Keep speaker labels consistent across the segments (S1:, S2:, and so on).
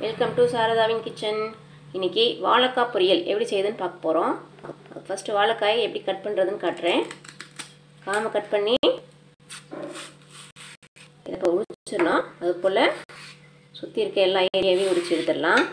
S1: welcome to சாரதாவின் kitchen இன்னைக்கு வாழைக்காய் பொரியல் எப்படி செய்யுதுன்னு பார்க்க போகிறோம் ஃபஸ்ட்டு வாழைக்காயை எப்படி கட் பண்ணுறதுன்னு காட்டுறேன் காமை கட் பண்ணி இதை இப்போ உரிச்சிடணும் அது போல் சுற்றி இருக்க எல்லா ஏரியாவையும் உரிச்சு எடுத்துடலாம்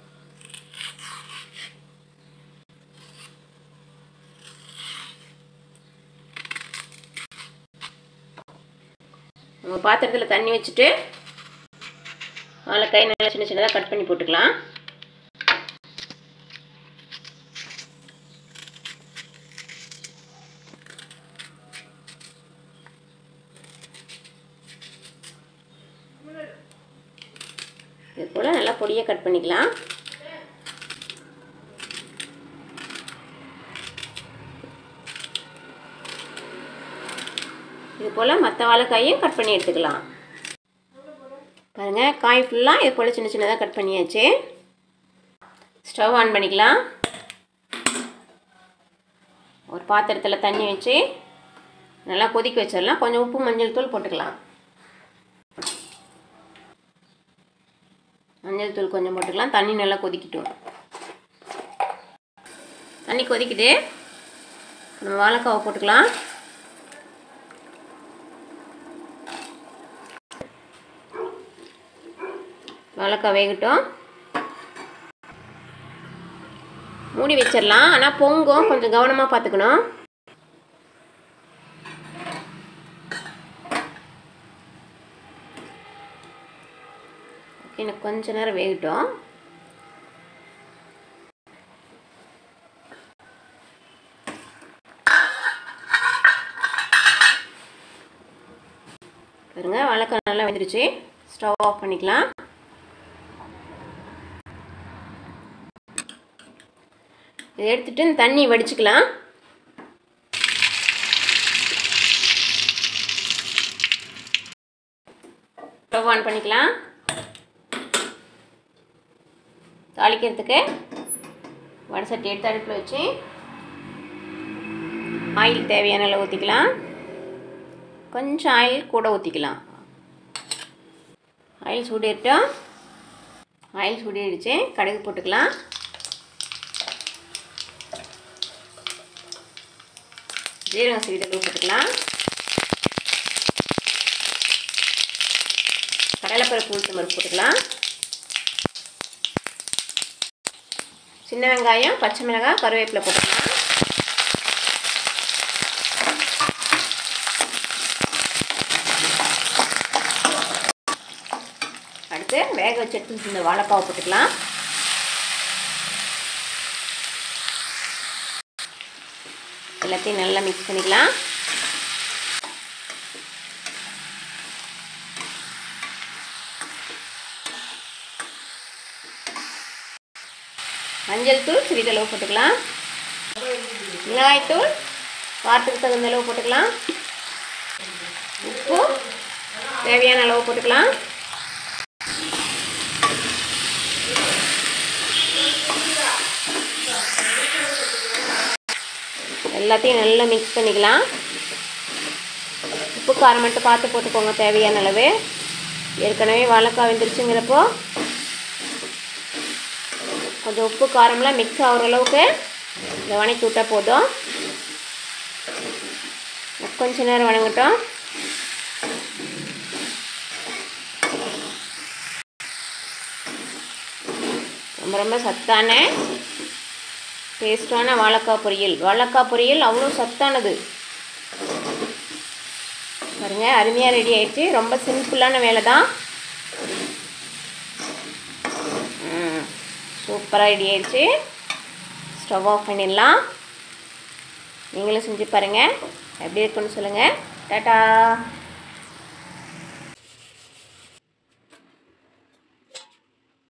S1: நம்ம பாத்திரத்தில் தண்ணி வச்சுட்டு வாழைக்காய் நல்லா சின்ன சின்னதாக கட் பண்ணி போட்டுக்கலாம் இது போல் நல்லா பொடியாக கட் பண்ணிக்கலாம் இது போல் மற்ற வாழைக்காயும் கட் பண்ணி எடுத்துக்கலாம் பாருங்கள் காய் ஃபுல்லாக இது போல் சின்ன சின்னதாக கட் பண்ணியாச்சு ஸ்டவ் ஆன் பண்ணிக்கலாம் ஒரு பாத்திரத்தில் தண்ணி வச்சு நல்லா கொதிக்க வச்சிடலாம் கொஞ்சம் உப்பு மஞ்சள் தூள் போட்டுக்கலாம் மஞ்சள் தூள் கொஞ்சம் போட்டுக்கலாம் தண்ணி நல்லா கொதிக்கட்டும் தண்ணி கொதிக்குது நம்ம வாழைக்காவை போட்டுக்கலாம் வாழைக்காய் வேகட்டும் மூடி வச்சிடலாம் ஆனால் பொங்கும் கொஞ்சம் கவனமாக பார்த்துக்கணும் எனக்கு கொஞ்ச நேரம் வேகட்டும் பாருங்க வாழைக்காய் நல்லா வெந்துருச்சு ஸ்டவ் ஆஃப் பண்ணிக்கலாம் இதை எடுத்துட்டு இந்த தண்ணி வடிச்சுக்கலாம் ஸ்டவ் ஆன் பண்ணிக்கலாம் தாளிக்கிறதுக்கு வடை சட்டி எடுத்து அடுப்பில் வச்சு ஆயில் தேவையான அளவு ஊற்றிக்கலாம் கொஞ்சம் ஆயில் கூட ஊற்றிக்கலாம் ஆயில் சூடிட்டோம் ஆயில் சூடிடுச்சு கடுகு போட்டுக்கலாம் ஜீரகம் சிறிதளவு போட்டுக்கலாம் கடலைப்பருப்பு உளுத்தம் பருப்பு போட்டுக்கலாம் சின்ன வெங்காயம் பச்சை மிளகாய் கருவேப்பிலை போட்டுக்கலாம் அடுத்து வேக வச்சு எடுத்து இந்த வாழைக்காவை போட்டுக்கலாம் எல்லாத்தையும் நல்லா மிக்ஸ் பண்ணிக்கலாம் மஞ்சள் தூள் சிறிதளவு போட்டுக்கலாம் மிளகாய்த்தூள் காரத்துக்கு தகுந்த அளவு போட்டுக்கலாம் உப்பு தேவையான அளவு போட்டுக்கலாம் எல்லாத்தையும் நல்லா மிக்ஸ் பண்ணிக்கலாம் உப்பு காரம் மட்டும் பார்த்து போட்டுக்கோங்க தேவையான அளவு ஏற்கனவே வாழைக்காய் வெந்துருச்சுங்கிறப்போ கொஞ்சம் உப்பு காரம்லாம் மிக்ஸ் ஆகிற அளவுக்கு இதை வணக்கி விட்டால் போதும் கொஞ்ச நேரம் வணங்கட்டும் ரொம்ப ரொம்ப சத்தான டேஸ்டான வாழைக்காய் பொரியல் வாழைக்காய் பொரியல் அவ்வளோ சத்தானது பாருங்க அருமையாக ரெடி ஆயிடுச்சு ரொம்ப சிம்பிளான வேலை தான் சூப்பராக ரெடி ஆயிடுச்சு ஸ்டவ் ஆஃப் பண்ணிடலாம் நீங்களும் செஞ்சு பாருங்கள் எப்படி இருக்குன்னு சொல்லுங்கள் டாட்டா